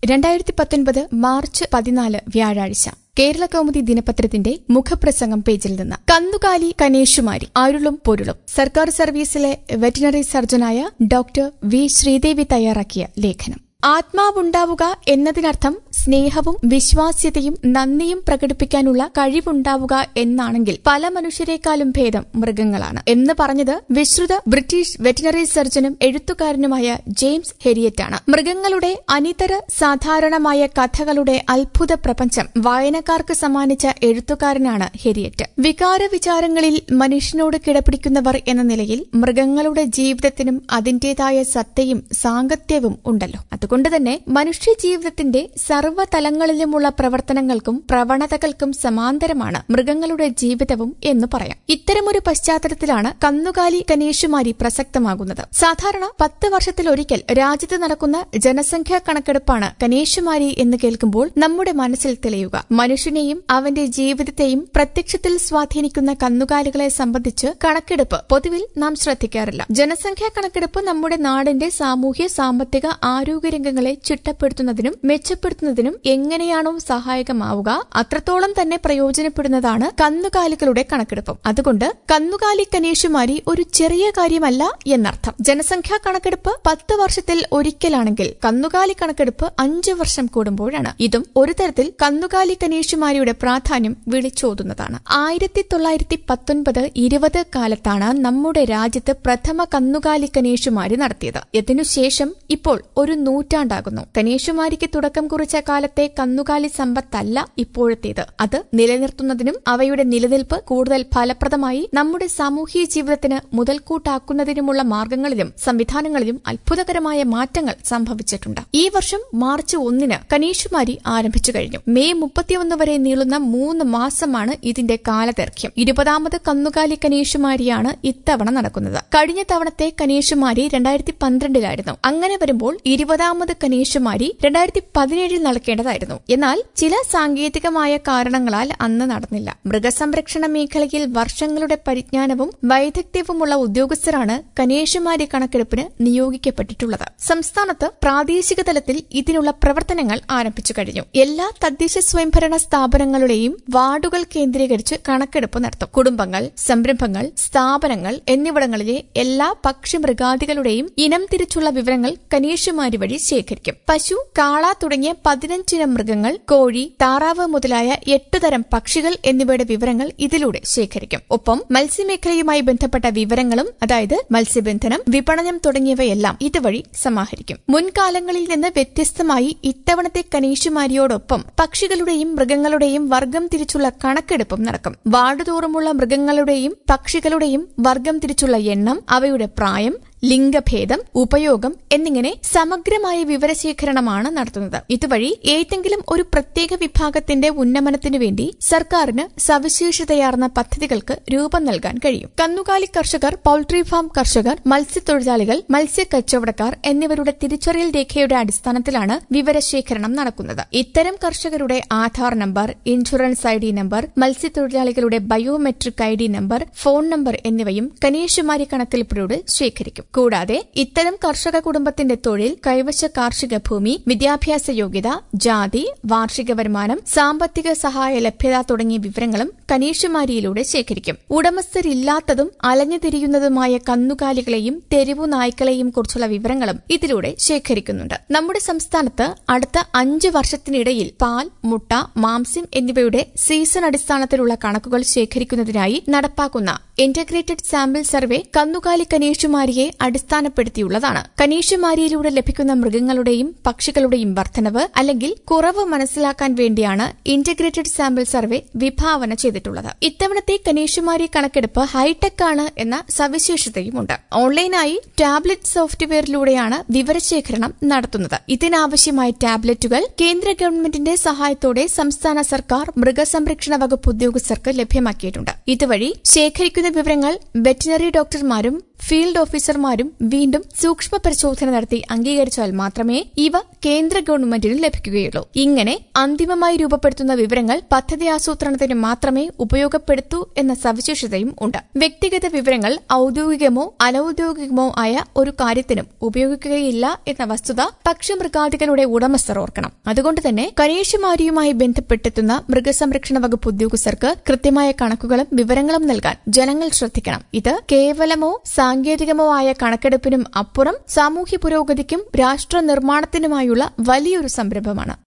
രണ്ടായിരത്തി പത്തൊൻപത് മാർച്ച് പതിനാല് വ്യാഴാഴ്ച കേരള കൗമുദി ദിനപത്രത്തിന്റെ മുഖപ്രസംഗം പേജിൽ നിന്ന് കന്നുകാലി കനേഷുമാരി അരുളും പൊരുളും സർക്കാർ സർവീസിലെ വെറ്റിനറി സർജനായ ഡോക്ടർ വി ശ്രീദേവി തയ്യാറാക്കിയ ലേഖനം ആത്മാവുണ്ടാവുക എന്നതിനർത്ഥം സ്നേഹവും വിശ്വാസ്യതയും നന്ദിയും പ്രകടിപ്പിക്കാനുള്ള കഴിവുണ്ടാവുക എന്നാണെങ്കിൽ പല മനുഷ്യരെക്കാളും ഭേദം മൃഗങ്ങളാണ് എന്ന് പറഞ്ഞത് വിശ്രുത ബ്രിട്ടീഷ് വെറ്റിനറി സർജനും എഴുത്തുകാരനുമായ ജെയിംസ് ഹെരിയറ്റാണ് മൃഗങ്ങളുടെ അനിതര സാധാരണമായ കഥകളുടെ അത്ഭുത പ്രപഞ്ചം വായനക്കാർക്ക് സമ്മാനിച്ച എഴുത്തുകാരനാണ് ഹെരിയറ്റ് വികാര വിചാരങ്ങളിൽ മനുഷ്യനോട് കിടപിടിക്കുന്നവർ എന്ന നിലയിൽ മൃഗങ്ങളുടെ ജീവിതത്തിനും അതിന്റേതായ സത്തയും സാങ്കത്യവും ഉണ്ടല്ലോ അതുകൊണ്ട് തന്നെ മനുഷ്യ ജീവിതത്തിന്റെ സർവ്വതലങ്ങളിലുമുള്ള പ്രവർത്തനങ്ങൾക്കും പ്രവണതകൾക്കും സമാന്തരമാണ് മൃഗങ്ങളുടെ ജീവിതവും എന്ന് പറയാം ഇത്തരമൊരു പശ്ചാത്തലത്തിലാണ് കന്നുകാലി കനേഷുമാരി പ്രസക്തമാകുന്നത് സാധാരണ പത്ത് വർഷത്തിലൊരിക്കൽ രാജ്യത്ത് നടക്കുന്ന ജനസംഖ്യാ കണക്കെടുപ്പാണ് കനേഷുമാരി എന്ന് കേൾക്കുമ്പോൾ നമ്മുടെ മനസ്സിൽ തെളിയുക മനുഷ്യനെയും അവന്റെ ജീവിതത്തെയും പ്രത്യക്ഷത്തിൽ സ്വാധീനിക്കുന്ന കന്നുകാലികളെ സംബന്ധിച്ച് കണക്കെടുപ്പ് പൊതുവിൽ നാം ശ്രദ്ധിക്കാറില്ല ജനസംഖ്യാ കണക്കെടുപ്പ് നമ്മുടെ നാടിന്റെ സാമൂഹ്യ സാമ്പത്തിക ആരോഗ്യ രംഗങ്ങളെ ചിട്ടപ്പെടുത്തുന്നതിനും മെച്ചപ്പെടുത്തുന്നതിനും എങ്ങനെയാണോ സഹായകമാവുക അത്രത്തോളം തന്നെ പ്രയോജനപ്പെടുന്നതാണ് കന്നുകാലികളുടെ കണക്കെടുപ്പും അതുകൊണ്ട് കന്നുകാലി കനേഷുമാരി ഒരു ചെറിയ കാര്യമല്ല എന്നർത്ഥം ജനസംഖ്യാ കണക്കെടുപ്പ് പത്ത് വർഷത്തിൽ ഒരിക്കലാണെങ്കിൽ കന്നുകാലി കണക്കെടുപ്പ് അഞ്ചു വർഷം കൂടുമ്പോഴാണ് ഇതും ഒരു തരത്തിൽ കന്നുകാലി കനേഷുമാരിയുടെ പ്രാധാന്യം വിളിച്ചോതുന്നതാണ് ആയിരത്തി തൊള്ളായിരത്തി പത്തൊൻപത് ഇരുപത് കാലത്താണ് നമ്മുടെ രാജ്യത്ത് പ്രഥമ കന്നുകാലി കനേഷുമാരി നടത്തിയത് ഇതിനുശേഷം ഇപ്പോൾ ഒരു നൂറ്റാണ്ടാകുന്നു കനേഷുമാരിക്ക് തുടക്കം കുറിച്ച കാലത്തെ കന്നുകാലി സമ്പത്തല്ല ഇപ്പോഴത്തേത് അത് നിലനിർത്തുന്നതിനും അവയുടെ നിലനിൽപ്പ് കൂടുതൽ ഫലപ്രദമായി നമ്മുടെ സാമൂഹിക ജീവിതത്തിന് മുതൽക്കൂട്ടാക്കുന്നതിനുമുള്ള മാർഗങ്ങളിലും സംവിധാനങ്ങളിലും അത്ഭുതകരമായ മാറ്റങ്ങൾ സംഭവിച്ചിട്ടുണ്ട് ഈ വർഷം മാർച്ച് ഒന്നിന് കനീഷുമാരി ആരംഭിച്ചു കഴിഞ്ഞു മെയ് മുപ്പത്തിയൊന്ന് വരെ നീളുന്ന മൂന്ന് മാസമാണ് ഇതിന്റെ കാലദൈർഘ്യം ഇരുപതാമത് കന്നുകാലി കനീഷുമാരിയാണ് ഇത്തവണ നടക്കുന്നത് കഴിഞ്ഞ തവണത്തെ കനീഷുമാരി രണ്ടായിരത്തി പന്ത്രണ്ടിലായിരുന്നു അങ്ങനെ വരുമ്പോൾ ഇരുപതാമത് കനീഷുമാരി രണ്ടായിരത്തി പതിനേഴിൽ നടക്കേണ്ടതായിരുന്നു എന്നാൽ ചില സാങ്കേതികമായ കാരണങ്ങളാൽ അന്ന് നടന്നില്ല മൃഗസംരക്ഷണ മേഖലയിൽ വർഷങ്ങളുടെ പരിജ്ഞാനവും വൈദഗ്ധ്യവുമുള്ള ഉദ്യോഗസ്ഥരാണ് കനേഷുമാരി കണക്കെടുപ്പിന് നിയോഗിക്കപ്പെട്ടിട്ടുള്ളത് സംസ്ഥാനത്ത് പ്രാദേശിക തലത്തിൽ ഇതിനുള്ള പ്രവർത്തനങ്ങൾ ആരംഭിച്ചു കഴിഞ്ഞു എല്ലാ തദ്ദേശ സ്വയംഭരണ സ്ഥാപനങ്ങളുടെയും വാർഡുകൾ കേന്ദ്രീകരിച്ച് കണക്കെടുപ്പ് നടത്തും കുടുംബങ്ങൾ സംരംഭങ്ങൾ സ്ഥാപനങ്ങൾ എന്നിവിടങ്ങളിലെ എല്ലാ പക്ഷിമൃഗാദികളുടെയും ഇനം തിരിച്ചുള്ള വിവരങ്ങൾ കനേഷുമാരി വഴി ശേഖരിക്കും പശു കാള തുടങ്ങിയ പതിനഞ്ചിനം മൃഗങ്ങൾ കോഴി താറാവ് മുതലായ എട്ട് തരം പക്ഷികൾ എന്നിവയുടെ വിവരങ്ങൾ ഇതിലൂടെ ശേഖരിക്കും ഒപ്പം മത്സ്യമേഖലയുമായി ബന്ധപ്പെട്ട വിവരങ്ങളും അതായത് മത്സ്യബന്ധനം വിപണനം തുടങ്ങിയവയെല്ലാം ഇതുവഴി സമാഹരിക്കും മുൻകാലങ്ങളിൽ നിന്ന് വ്യത്യസ്തമായി ഇത്തവണത്തെ കനീഷുമാരിയോടൊപ്പം പക്ഷികളുടെയും മൃഗങ്ങളുടെയും വർഗം തിരിച്ചുള്ള കണക്കെടുപ്പും നടക്കും വാർഡുതോറുമുള്ള മൃഗങ്ങളുടെയും പക്ഷികളുടെയും വർഗം തിരിച്ചുള്ള എണ്ണം അവയുടെ പ്രായം ലിംഗഭേദം ഉപയോഗം എന്നിങ്ങനെ സമഗ്രമായ വിവരശേഖരണമാണ് നടത്തുന്നത് ഇതുവഴി ഏതെങ്കിലും ഒരു പ്രത്യേക വിഭാഗത്തിന്റെ ഉന്നമനത്തിനു വേണ്ടി സർക്കാരിന് സവിശേഷതയാർന്ന പദ്ധതികൾക്ക് രൂപം നൽകാൻ കഴിയും കന്നുകാലി കർഷകർ പൌൾട്രി ഫാം കർഷകർ മത്സ്യത്തൊഴിലാളികൾ മത്സ്യ കച്ചവടക്കാർ എന്നിവരുടെ തിരിച്ചറിയൽ രേഖയുടെ അടിസ്ഥാനത്തിലാണ് വിവരശേഖരണം നടക്കുന്നത് ഇത്തരം കർഷകരുടെ Aadhaar number insurance I D number മത്സ്യത്തൊഴിലാളികളുടെ biometric I D number phone number എന്നിവയും കനേഷുമാരി കണക്കെടുപ്പിലൂടെ ശേഖരിക്കും കൂടാതെ ഇത്തരം കർഷക കുടുംബത്തിന്റെ തൊഴിൽ കൈവശ കാർഷിക ഭൂമി വിദ്യാഭ്യാസ യോഗ്യത ജാതി വാർഷിക വരുമാനം സാമ്പത്തിക സഹായ ലഭ്യത തുടങ്ങിയ വിവരങ്ങളും കനീഷുമാരിയിലൂടെ ശേഖരിക്കും ഉടമസ്ഥരില്ലാത്തതും അലഞ്ഞുതിരിയുന്നതുമായ കന്നുകാലികളെയും തെരുവു നായ്ക്കളെയും കുറിച്ചുള്ള വിവരങ്ങളും ഇതിലൂടെ ശേഖരിക്കുന്നുണ്ട് നമ്മുടെ സംസ്ഥാനത്ത് അടുത്ത അഞ്ച് വർഷത്തിനിടയിൽ പാൽ മുട്ട മാംസ്യം എന്നിവയുടെ സീസൺ അടിസ്ഥാനത്തിലുള്ള കണക്കുകൾ ശേഖരിക്കുന്നതിനായി നടപ്പാക്കുന്ന ഇന്റഗ്രേറ്റഡ് സാമ്പിൾ സർവേ കന്നുകാലി കനീഷുമാരിയെ അടിസ്ഥാനപ്പെടുത്തിയുള്ളതാണ് കനീഷുമാരിയിലൂടെ ലഭിക്കുന്ന മൃഗങ്ങളുടെയും പക്ഷികളുടെയും വർധനവ് അല്ലെങ്കിൽ കുറവ് മനസ്സിലാക്കാൻ വേണ്ടിയാണ് ഇന്റഗ്രേറ്റഡ് സാമ്പിൾ സർവേ വിഭാവന ചെയ്തിട്ടുള്ളത് ഇത്തവണത്തെ കനീഷുമാരി കണക്കെടുപ്പ് ഹൈടെക് ആണ് എന്ന സവിശേഷതയുമുണ്ട് ഓൺലൈനായി ടാബ്ലറ്റ് സോഫ്റ്റ്വെയറിലൂടെയാണ് വിവരശേഖരണം നടത്തുന്നത് ഇതിനാവശ്യമായ ടാബ്ലറ്റുകൾ കേന്ദ്ര ഗവൺമെന്റിന്റെ സഹായത്തോടെ സംസ്ഥാന സർക്കാർ മൃഗസംരക്ഷണ വകുപ്പ് ഉദ്യോഗസ്ഥർക്ക് ലഭ്യമാക്കിയിട്ടുണ്ട് ഇതുവഴി ശേഖരിക്കുന്ന വിവരങ്ങൾ വെറ്റിനറി ഡോക്ടർമാരും ഫീൽഡ് ഓഫീസർമാരും വീണ്ടും സൂക്ഷ്മ പരിശോധന നടത്തി അംഗീകരിച്ചാൽ മാത്രമേ ഇവ കേന്ദ്ര ഗവൺമെന്റിന് ലഭിക്കുകയുള്ളൂ ഇങ്ങനെ അന്തിമമായി രൂപപ്പെടുത്തുന്ന വിവരങ്ങൾ പദ്ധതി ആസൂത്രണത്തിന് മാത്രമേ ഉപയോഗപ്പെടുത്തൂ എന്ന സവിശേഷതയും ഉണ്ട് വ്യക്തിഗത വിവരങ്ങൾ ഔദ്യോഗികമോ അനൌദ്യോഗികമോ ആയ ഒരു കാര്യത്തിനും ഉപയോഗിക്കുകയില്ല എന്ന വസ്തുത പക്ഷിമൃഗാദികളുടെ ഉടമസ്ഥർ ഓർക്കണം അതുകൊണ്ട് തന്നെ കനേഷുമാരിയുമായി ബന്ധപ്പെട്ടെത്തുന്ന മൃഗസംരക്ഷണ വകുപ്പ് ഉദ്യോഗസ്ഥർക്ക് കൃത്യമായ കണക്കുകളും വിവരങ്ങളും നൽകാൻ ജനങ്ങൾ ശ്രദ്ധിക്കണം ഇത് കേവലമോ സാങ്കേതികമോ ആയ കണക്കെടുപ്പിനും അപ്പുറം സാമൂഹ്യ പുരോഗതിക്കും രാഷ്ട്ര നിർമ്മാണത്തിനുമായുള്ള വലിയൊരു സംരംഭമാണ്